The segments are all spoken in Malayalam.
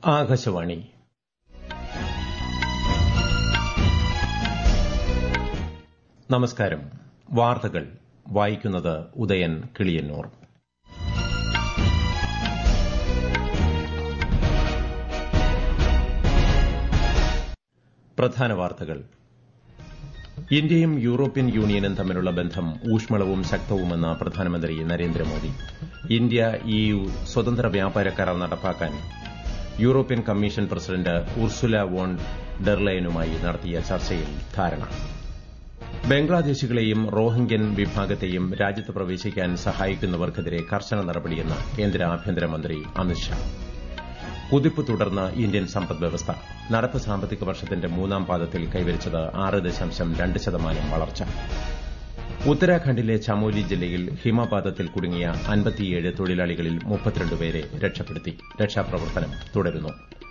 ആകാശവാണി നമസ്കാരം വാർത്തകൾ വായിക്കുന്നത് ഉദയൻ കിളിയന്നൂർ പ്രധാന വാർത്തകൾ ഇന്ത്യയും യൂറോപ്യൻ യൂണിയനും തമ്മിലുള്ള ബന്ധം ഊഷ്മളവും ശക്തവുമെന്ന് പ്രധാനമന്ത്രി നരേന്ദ്രമോദി ഇന്ത്യ ഇയു സ്വതന്ത്ര വ്യാപാര കരാർ നടപ്പാക്കാൻ European Commission President Ursula von ഡെർലയനുമായി നടത്തിയ ചർച്ചയിൽ ധാരണ ബംഗ്ലാദേശികളെയും റോഹിംഗ്യൻ വിഭാഗത്തെയും രാജ്യത്ത് പ്രവേശിക്കാൻ സഹായിക്കുന്നവർക്കെതിരെ കർശന നടപടിയെന്ന് കേന്ദ്ര ആഭ്യന്തരമന്ത്രി അമിത്ഷാ കുതിപ്പ് തുടർന്ന് ഇന്ത്യൻ സമ്പദ്വ്യവസ്ഥ നടപ്പ് സാമ്പത്തിക വർഷത്തിന്റെ മൂന്നാം പാദത്തിൽ കൈവരിച്ചത് ആറ് ദശാംശം രണ്ട് ശതമാനം വളർച്ച ഉത്തരാഖണ്ഡിലെ ചമോലി ജില്ലയിൽ ഹിമപാതത്തിൽ കുടുങ്ങിയ അൻപത്തിയേഴ് തൊഴിലാളികളിൽ മുപ്പത്തിരണ്ട് പേരെ രക്ഷപ്പെടുത്തി രക്ഷാപ്രവർത്തനം തുടരുന്നു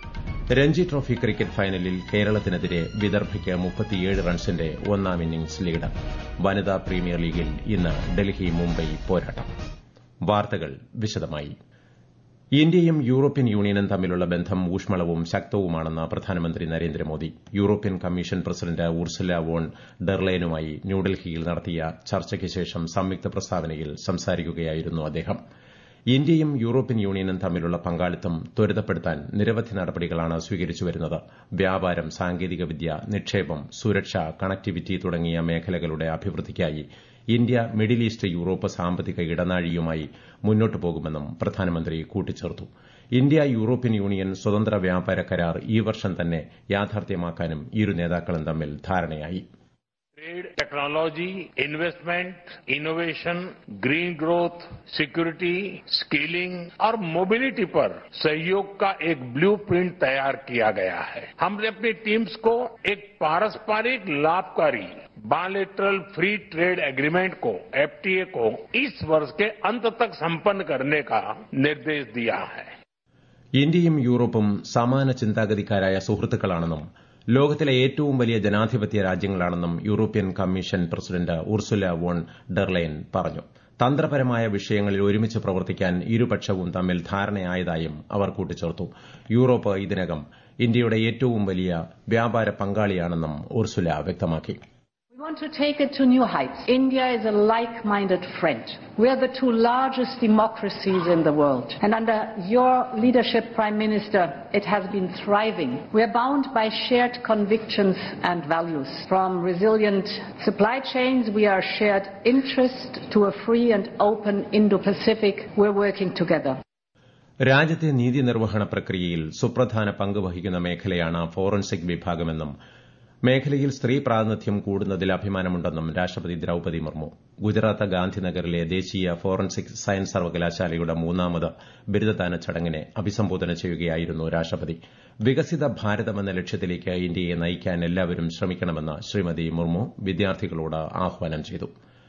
രഞ്ജി ട്രോഫി ക്രിക്കറ്റ് ഫൈനലിൽ കേരളത്തിനെതിരെ വിദർഭയ്ക്ക് മുപ്പത്തിയേഴ് റൺസിന്റെ ഒന്നാം ഇന്നിംഗ്സ് ലീഡ് വനിതാ പ്രീമിയർ ലീഗിൽ ഇന്ന് ഡൽഹി മുംബൈ പോരാട്ടം വാർത്തകൾ വിശദമായി ഇന്ത്യയും യൂറോപ്യൻ യൂണിയനും തമ്മിലുള്ള ബന്ധം ഊഷ്മളവും ശക്തവുമാണെന്ന് പ്രധാനമന്ത്രി Narendra Modi European Commission President Ursula von ഡെർലയനുമായി ന്യൂഡൽഹിയിൽ നടത്തിയ ചർച്ചയ്ക്ക് ശേഷം സംയുക്ത പ്രസ്താവനയിൽ സംസാരിക്കുകയായിരുന്നു അദ്ദേഹം ഇന്ത്യയും യൂറോപ്യൻ യൂണിയനും തമ്മിലുള്ള പങ്കാളിത്തം ത്വരിതപ്പെടുത്താൻ നിരവധി നടപടികളാണ് സ്വീകരിച്ചുവരുന്നത് വ്യാപാരം സാങ്കേതികവിദ്യ നിക്ഷേപം സുരക്ഷ കണക്ടിവിറ്റി തുടങ്ങിയ മേഖലകളുടെ അഭിവൃദ്ധിക്കായി ഇന്ത്യ മിഡിൽ ഈസ്റ്റ് യൂറോപ്പ് സാമ്പത്തിക ഇടനാഴിയുമായി മുന്നോട്ടു പോകുമെന്നും പ്രധാനമന്ത്രി കൂട്ടിച്ചേർത്തു ഇന്ത്യ യൂറോപ്യൻ യൂണിയൻ സ്വതന്ത്ര വ്യാപാര കരാർ ഈ വർഷം തന്നെ യാഥാർത്ഥ്യമാക്കാനും ഇരു നേതാക്കളും തമ്മിൽ ധാരണയായി trade technology investment innovation green growth security skilling और मोबिलिटी पर सहयोग का एक ब्लूप्रिंट तैयार किया गया है हमने अपनी टीम्स को एक पारस्परिक लाभकारी बायलेटरल फ्री ट्रेड एग्रीमेंट को एफटीए को इस वर्ष के अंत तक संपन्न करने का निर्देश दिया है ഇന്ത്യയും യൂറോപ്പും സമാന ചിന്താഗതിക്കാരായ സുഹൃത്തുക്കളാണെന്നും ലോകത്തിലെ ഏറ്റവും വലിയ ജനാധിപത്യ രാജ്യങ്ങളാണെന്നും European Commission President Ursula von der Leyen പറഞ്ഞു തന്ത്രപരമായ വിഷയങ്ങളിൽ ഒരുമിച്ച് പ്രവർത്തിക്കാൻ ഇരുപക്ഷവും തമ്മിൽ ധാരണയായതായും അവർ കൂട്ടിച്ചേർത്തു യൂറോപ്പ് ഇതിനകം ഇന്ത്യയുടെ ഏറ്റവും വലിയ വ്യാപാര പങ്കാളിയാണെന്നും ഉർസുല വ്യക്തമാക്കി We want to take it to new heights. India is a like-minded friend. We are the two largest democracies in the world. And under your leadership, Prime Minister, it has been thriving. We are bound by shared convictions and values. From resilient supply chains, we are shared interest to a free and open Indo-Pacific. We're working together. രാജ്യത്തെ നീതി നിർവഹണ പ്രക്രിയയിൽ സുപ്രധാന പങ്ക് വഹിക്കുന്ന മേഖലയാണ് ഫോറൻസിക് വിഭാഗമെന്നും മേഖലയിൽ സ്ത്രീ പ്രാതിനിധ്യം കൂടുന്നതിൽ അഭിമാനമുണ്ടെന്നും രാഷ്ട്രപതി ദ്രൌപതി മുർമു ഗുജറാത്ത് ഗാന്ധിനഗറിലെ ദേശീയ ഫോറൻസിക് സയൻസ് സർവകലാശാലയുടെ മൂന്നാമത് ബിരുദദാന ചടങ്ങിനെ അഭിസംബോധന ചെയ്യുകയായിരുന്നു രാഷ്ട്രപതി വികസിത ഭാരതമെന്ന ലക്ഷ്യത്തിലേക്ക് ഇന്ത്യയെ നയിക്കാൻ എല്ലാവരും ശ്രമിക്കണമെന്ന് ശ്രീമതി മുർമു വിദ്യാർത്ഥികളോട് ആഹ്വാനം ചെയ്തു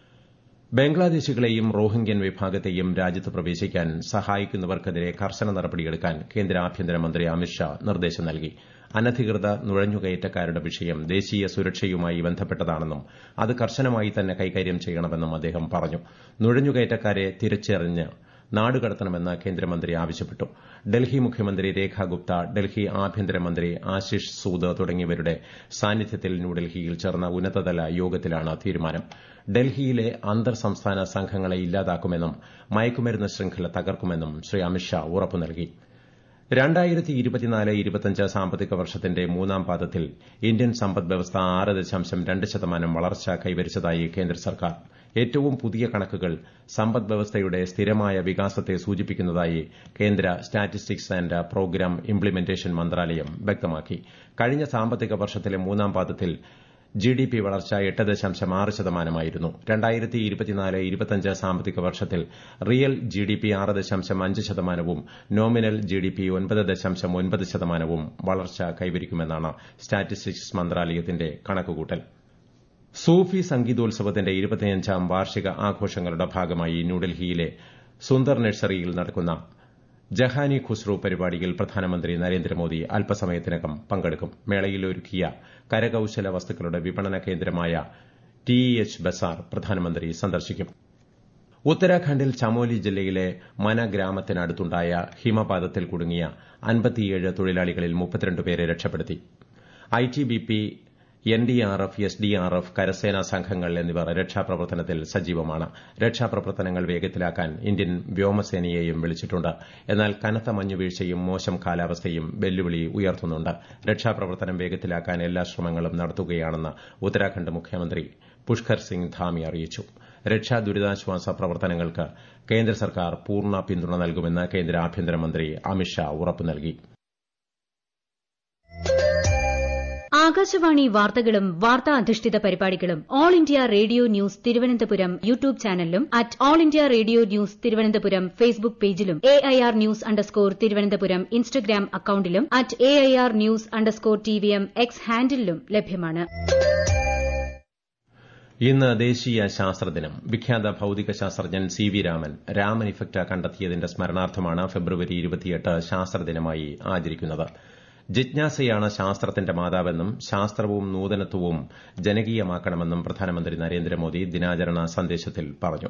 ബംഗ്ലാദേശികളെയും റോഹിംഗ്യൻ വിഭാഗത്തെയും രാജ്യത്ത് പ്രവേശിക്കാൻ സഹായിക്കുന്നവർക്കെതിരെ കർശന നടപടിയെടുക്കാൻ കേന്ദ്ര ആഭ്യന്തരമന്ത്രി അമിത്ഷാ നിർദ്ദേശം നൽകി അനധികൃത നുഴഞ്ഞുകയറ്റക്കാരുടെ വിഷയം ദേശീയ സുരക്ഷയുമായി ബന്ധപ്പെട്ടതാണെന്നും അത് കർശനമായി തന്നെ കൈകാര്യം ചെയ്യണമെന്നും അദ്ദേഹം പറഞ്ഞു നുഴഞ്ഞുകയറ്റക്കാരെ തിരിച്ചറിഞ്ഞ് നാടുകടത്തണമെന്ന് കേന്ദ്രമന്ത്രി ആവശ്യപ്പെട്ടു ഡൽഹി മുഖ്യമന്ത്രി രേഖ ഗുപ്ത ഡൽഹി ആഭ്യന്തരമന്ത്രി ആശിഷ് സൂദ് തുടങ്ങിയവരുടെ സാന്നിധ്യത്തിൽ ന്യൂഡൽഹിയിൽ ചേർന്ന ഉന്നതതല യോഗത്തിലാണ് തീരുമാനം ഡൽഹിയിലെ അന്തർ സംസ്ഥാന സംഘങ്ങളെ ഇല്ലാതാക്കുമെന്നും മയക്കുമരുന്ന് ശൃംഖല തകർക്കുമെന്നും ശ്രീ അമിത്ഷാ ഉറപ്പു നൽകി രണ്ടായിരത്തി ഇരുപത്തിനാല് ഇരുപത്തിയഞ്ച് സാമ്പത്തിക വർഷത്തിന്റെ മൂന്നാം പാദത്തിൽ ഇന്ത്യൻ സമ്പദ് വ്യവസ്ഥ ആറ് ദശാംശം രണ്ട് ശതമാനം വളർച്ച കൈവരിച്ചതായി കേന്ദ്ര സർക്കാർ ഏറ്റവും പുതിയ കണക്കുകൾ സമ്പദ് വ്യവസ്ഥയുടെ സ്ഥിരമായ വികാസത്തെ സൂചിപ്പിക്കുന്നതായി കേന്ദ്ര സ്റ്റാറ്റിസ്റ്റിക്സ് ആന്റ് പ്രോഗ്രാം ഇംപ്ലിമെന്റേഷൻ മന്ത്രാലയം വ്യക്തമാക്കി കഴിഞ്ഞ സാമ്പത്തിക വർഷത്തിലെ മൂന്നാം പാദത്തിൽ ജിഡിപി വളർച്ച എട്ട് ദശാംശം ആറ് ശതമാനമായിരുന്നു രണ്ടായിരത്തി ഇരുപത്തിനാല് ഇരുപത്തിയഞ്ച് സാമ്പത്തിക വർഷത്തിൽ റിയൽ ജിഡിപി ആറ് ദശാംശം അഞ്ച് ശതമാനവും നോമിനൽ ജിഡിപി ഒൻപത് ദശാംശം ഒൻപത് ശതമാനവും വളർച്ച കൈവരിക്കുമെന്നാണ് സ്റ്റാറ്റിസ്റ്റിക്സ് മന്ത്രാലയത്തിന്റെ കണക്കുകൂട്ടൽ സൂഫി സംഗീതോത്സവത്തിന്റെ ഇരുപത്തിയഞ്ചാം വാർഷിക ആഘോഷങ്ങളുടെ ഭാഗമായി ന്യൂഡൽഹിയിലെ സുന്ദർ നഴ്സറിയിൽ നടക്കുന്ന ജഹാനി ഖുസ്രു പരിപാടിയിൽ പ്രധാനമന്ത്രി നരേന്ദ്രമോദി അല്പസമയത്തിനകം പങ്കെടുക്കും മേളയിൽ ഒരുക്കിയ കരകൌശല വസ്തുക്കളുടെ വിപണന കേന്ദ്രമായ ടി എച്ച് ബസാർ പ്രധാനമന്ത്രി സന്ദർശിക്കും ഉത്തരാഖണ്ഡിൽ ചമോലി ജില്ലയിലെ മന ഗ്രാമത്തിനടുത്തുണ്ടായ ഹിമപാതത്തിൽ കുടുങ്ങിയ അൻപത്തിയേഴ് തൊഴിലാളികളിൽ മുപ്പത്തിരണ്ട് പേരെ രക്ഷപ്പെടുത്തി ഐടിബിപി എൻഡിആർഎഫ് എസ്ഡിആർഎഫ് കരസേനാ സംഘങ്ങൾ എന്നിവർ രക്ഷാപ്രവർത്തനത്തിൽ സജീവമാണ് രക്ഷാപ്രവർത്തനങ്ങൾ വേഗത്തിലാക്കാൻ ഇന്ത്യൻ വ്യോമസേനയെയും വിളിച്ചിട്ടുണ്ട് എന്നാൽ കനത്ത മഞ്ഞുവീഴ്ചയും മോശം കാലാവസ്ഥയും വെല്ലുവിളി ഉയർത്തുന്നുണ്ട് രക്ഷാപ്രവർത്തനം വേഗത്തിലാക്കാൻ എല്ലാ ശ്രമങ്ങളും നടത്തുകയാണെന്ന് ഉത്തരാഖണ്ഡ് മുഖ്യമന്ത്രി പുഷ്കർ സിംഗ് ധാമി അറിയിച്ചു രക്ഷാ ദുരിതാശ്വാസ പ്രവർത്തനങ്ങൾക്ക് കേന്ദ്ര സർക്കാർ പൂർണ്ണ പിന്തുണ നൽകുമെന്ന് കേന്ദ്ര ആഭ്യന്തരമന്ത്രി അമിത്ഷാ ഉറപ്പു നൽകി ആകാശവാണി വാർത്തകളും വാർത്താ അധിഷ്ഠിത പരിപാടികളും all India radio news Thiruvananthapuram YouTube ചാനലിലും at all India radio news Thiruvananthapuram Facebook പേജിലും A I R news underscore Thiruvananthapuram Instagram അക്കൌണ്ടിലും at A I R news underscore T V M X ഹാൻഡിലും ലഭ്യമാണ് ഇന്ന് ദേശീയ ശാസ്ത്രദിനം വിഖ്യാത ഭൌതിക ശാസ്ത്രജ്ഞൻ C V Raman Raman effect കണ്ടെത്തിയതിന്റെ സ്മരണാർത്ഥമാണ് ഫെബ്രുവരി ഇരുപത്തിയെട്ട് ശാസ്ത്രദിനമായി ആചരിക്കുന്നത് ജിജ്ഞാസയാണ് ശാസ്ത്രത്തിന്റെ മാതാവെന്നും ശാസ്ത്രവും നൂതനത്വവും ജനകീയമാക്കണമെന്നും പ്രധാനമന്ത്രി നരേന്ദ്രമോദി ദിനാചരണ സന്ദേശത്തിൽ പറഞ്ഞു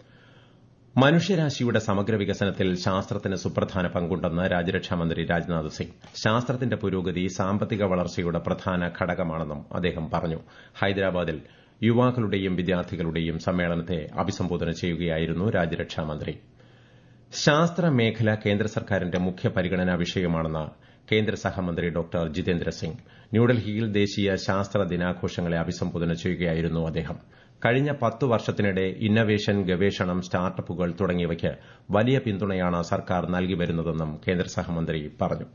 മനുഷ്യരാശിയുടെ സമഗ്ര വികസനത്തിൽ ശാസ്ത്രത്തിന് സുപ്രധാന പങ്കുണ്ടെന്ന് രാജ്യരക്ഷാമന്ത്രി രാജ്നാഥ് സിംഗ് ശാസ്ത്രത്തിന്റെ പുരോഗതി സാമ്പത്തിക വളർച്ചയുടെ പ്രധാന ഘടകമാണെന്നും അദ്ദേഹം പറഞ്ഞു ഹൈദരാബാദിൽ യുവാക്കളുടെയും വിദ്യാർത്ഥികളുടെയും സമ്മേളനത്തെ അഭിസംബോധന ചെയ്യുകയായിരുന്നു രാജ്യരക്ഷാമന്ത്രി ശാസ്ത്ര മേഖല കേന്ദ്ര സർക്കാരിന്റെ മുഖ്യ പരിഗണനാ വിഷയമാണെന്ന് കേന്ദ്ര സഹമന്ത്രി ഡോക്ടർ ജിതേന്ദ്ര സിംഗ് ന്യൂഡൽഹിയിൽ ദേശീയ ശാസ്ത്ര ദിനാഘോഷങ്ങളെ അഭിസംബോധന ചെയ്യുകയായിരുന്നു അദ്ദേഹം കഴിഞ്ഞ പത്ത് വർഷത്തിനിടെ ഇന്നവേഷൻ ഗവേഷണം സ്റ്റാർട്ടപ്പുകൾ തുടങ്ങിയവയ്ക്ക് വലിയ പിന്തുണയാണ് സർക്കാർ നൽകി വരുന്നതെന്നും കേന്ദ്ര സഹമന്ത്രി പറഞ്ഞു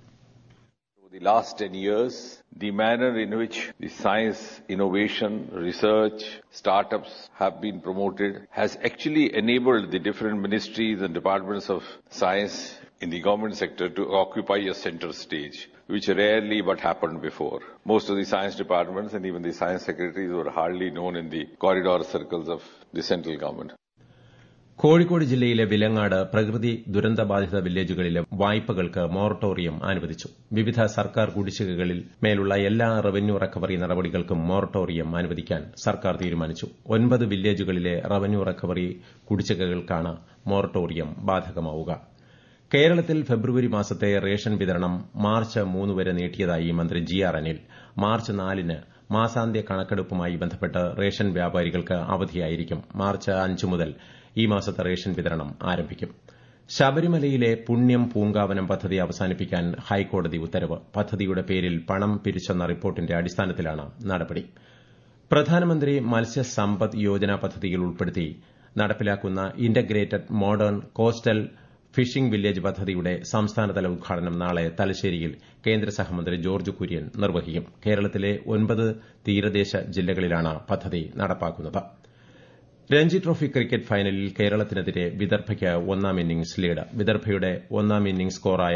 the last 10 years, the manner in which the science, innovation, research, startups have been promoted has actually enabled the different ministries and departments of science in the government sector to occupy a center stage, which rarely but happened before. Most of the science departments and even the science secretaries were hardly known in the corridor circles of the central government. Kozhikode ജില്ലയിലെ വിലങ്ങാട് പ്രകൃതി ദുരന്തബാധിത വില്ലേജുകളിലെ വായ്പകൾക്ക് മൊറട്ടോറിയം അനുവദിച്ചു വിവിധ സർക്കാർ കുടിശ്ശികകളിൽ മേലുള്ള എല്ലാ റവന്യൂ റിക്കവറി നടപടികൾക്കും മൊറട്ടോറിയം അനുവദിക്കാൻ സർക്കാർ തീരുമാനിച്ചു ഒൻപത് വില്ലേജുകളിലെ റവന്യൂ റിക്കവറി കുടിശ്ശികകൾക്കാണ് മൊറട്ടോറിയം ബാധകമാവുക കേരളത്തിൽ ഫെബ്രുവരി മാസത്തെ റേഷൻ വിതരണം മാർച്ച് മൂന്ന് വരെ നീട്ടിയതായി മന്ത്രി ജി ആർ അനിൽ മാർച്ച് നാലിന് മാസാന്ത്യ കണക്കെടുപ്പുമായി ബന്ധപ്പെട്ട് റേഷൻ വ്യാപാരികൾക്ക് അവധിയായിരിക്കും മാർച്ച് അഞ്ച് മുതൽ ഈ മാസത്തെ റേഷൻ വിതരണം ആരംഭിക്കും ശബരിമലയിലെ പുണ്യം പൂങ്കാവനം പദ്ധതി അവസാനിപ്പിക്കാൻ ഹൈക്കോടതി ഉത്തരവ് പദ്ധതിയുടെ പേരിൽ പണം പിരിച്ചെന്ന റിപ്പോർട്ടിന്റെ അടിസ്ഥാനത്തിലാണ് നടപടി പ്രധാനമന്ത്രി മത്സ്യസമ്പദ് യോജന പദ്ധതിയിൽ ഉൾപ്പെടുത്തി നടപ്പിലാക്കുന്ന integrated modern coastal fishing village പദ്ധതിയുടെ സംസ്ഥാനതല ഉദ്ഘാടനം നാളെ തലശ്ശേരിയിൽ കേന്ദ്ര സഹമന്ത്രി ജോർജ് കുര്യൻ നിർവഹിക്കും കേരളത്തിലെ ഒൻപത് തീരദേശ ജില്ലകളിലാണ് പദ്ധതി നടപ്പാക്കുന്നത് രഞ്ജി ട്രോഫി ക്രിക്കറ്റ് ഫൈനലിൽ കേരളത്തിനെതിരെ വിദർഭയ്ക്ക് ഒന്നാം ഇന്നിംഗ്സ് ലീഡ് വിദർഭയുടെ ഒന്നാം ഇന്നിംഗ്സ് സ്കോറായ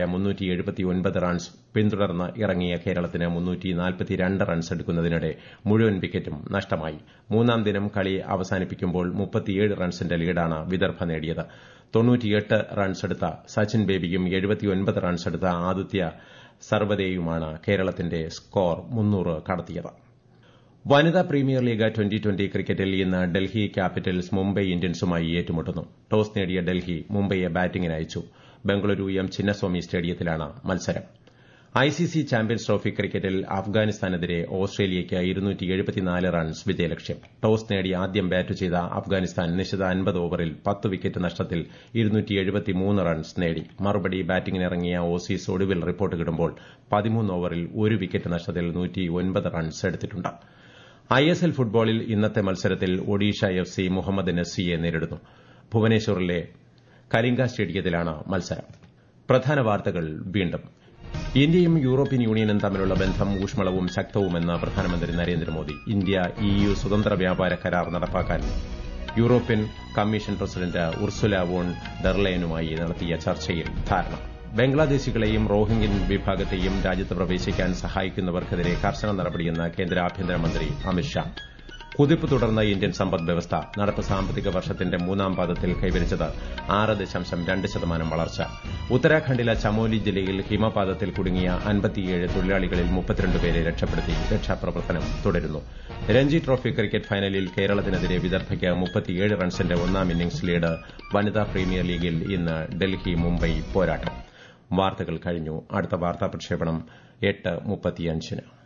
റൺസ് പിന്തുടർന്ന് ഇറങ്ങിയ കേരളത്തിന് റൺസ് എടുക്കുന്നതിനിടെ മുഴുവൻ വിക്കറ്റും നഷ്ടമായി മൂന്നാം ദിനം കളി അവസാനിപ്പിക്കുമ്പോൾ റൺസിന്റെ ലീഡാണ് വിദർഭ നേടിയത് റൺസ് എടുത്ത സച്ചിൻ ബേബിയും റൺസ് എടുത്ത ആദിത്യ സർവദേയുമാണ് കേരളത്തിന്റെ സ്കോർ കടത്തിയത് വനിതാ പ്രീമിയർ ലീഗ് ട്വന്റി ട്വന്റി ക്രിക്കറ്റിൽ ഇന്ന് ഡൽഹി ക്യാപിറ്റൽസ് മുംബൈ ഇന്ത്യൻസുമായി ഏറ്റുമുട്ടുന്നു ടോസ് നേടിയ ഡൽഹി മുംബൈയെ ബാറ്റിംഗിന് അയച്ചു ബംഗളൂരു എം ചിന്നസ്വാമി സ്റ്റേഡിയത്തിലാണ് മത്സരം ഐസിസി ചാമ്പ്യൻസ് ട്രോഫി ക്രിക്കറ്റിൽ അഫ്ഗാനിസ്ഥാനെതിരെ ഓസ്ട്രേലിയയ്ക്ക് റൺസ് വിജയലക്ഷ്യം ടോസ് നേടി ആദ്യം ബാറ്റ് ചെയ്ത അഫ്ഗാനിസ്ഥാൻ നിശ്ചിത അൻപത് ഓവറിൽ പത്ത് വിക്കറ്റ് നഷ്ടത്തിൽ റൺസ് നേടി മറുപടി ബാറ്റിംഗിനിറങ്ങിയ ഓസീസ് ഒടുവിൽ റിപ്പോർട്ട് കിടുമ്പോൾ പതിമൂന്ന് ഓവറിൽ ഒരു വിക്കറ്റ് നഷ്ടത്തിൽ റൺസ് എടുത്തിട്ടുണ്ട് ഐഎസ്എൽ ഫുട്ബോളിൽ ഇന്നത്തെ മത്സരത്തിൽ ഒഡീഷ എഫ് സി മുഹമ്മദ് നസിയെ നേരിടുന്നു ഭുവനേശ്വറിലെ കലിംഗ സ്റ്റേഡിയത്തിലാണ് മത്സരം പ്രധാന വാർത്തകൾ വീണ്ടും ഇന്ത്യയും യൂറോപ്യൻ യൂണിയനും തമ്മിലുള്ള ബന്ധം ഊഷ്മളവും ശക്തവുമെന്ന് പ്രധാനമന്ത്രി നരേന്ദ്രമോദി ഇന്ത്യ ഇയു സ്വതന്ത്ര വ്യാപാര കരാർ നടപ്പാക്കാൻ European Commission President Ursula von ഡെർലയനുമായി നടത്തിയ ചർച്ചയിൽ ധാരണ ബംഗ്ലാദേശികളെയും റോഹിംഗ്യൻ വിഭാഗത്തെയും രാജ്യത്ത് പ്രവേശിക്കാൻ സഹായിക്കുന്നവർക്കെതിരെ കർശന നടപടിയെന്ന് കേന്ദ്ര ആഭ്യന്തരമന്ത്രി അമിത്ഷാ കുതിപ്പ് തുടർന്ന ഇന്ത്യൻ സമ്പദ് വ്യവസ്ഥ നടപ്പ് സാമ്പത്തിക വർഷത്തിന്റെ മൂന്നാം പാദത്തിൽ കൈവരിച്ചത് ആറ് ദശാംശം രണ്ട് ശതമാനം വളർച്ച ഉത്തരാഖണ്ഡിലെ ചമോലി ജില്ലയിൽ ഹിമപാതത്തിൽ കുടുങ്ങിയ അൻപത്തിയേഴ് തൊഴിലാളികളിൽ മുപ്പത്തിരണ്ട് പേരെ രക്ഷപ്പെടുത്തി രക്ഷാപ്രവർത്തനം തുടരുന്നു രഞ്ജി ട്രോഫി ക്രിക്കറ്റ് ഫൈനലിൽ കേരളത്തിനെതിരെ വിദർഭയ്ക്ക് മുപ്പത്തിയേഴ് റൺസിന്റെ ഒന്നാം ഇന്നിംഗ്സ് ലീഡ് വനിതാ പ്രീമിയർ ലീഗിൽ ഇന്ന് ഡൽഹി മുംബൈ പോരാട്ടം വാർത്തകൾ കഴിഞ്ഞു അടുത്ത വാർത്താ പ്രക്ഷേപണം എട്ട് മുപ്പത്തിയഞ്ചിന്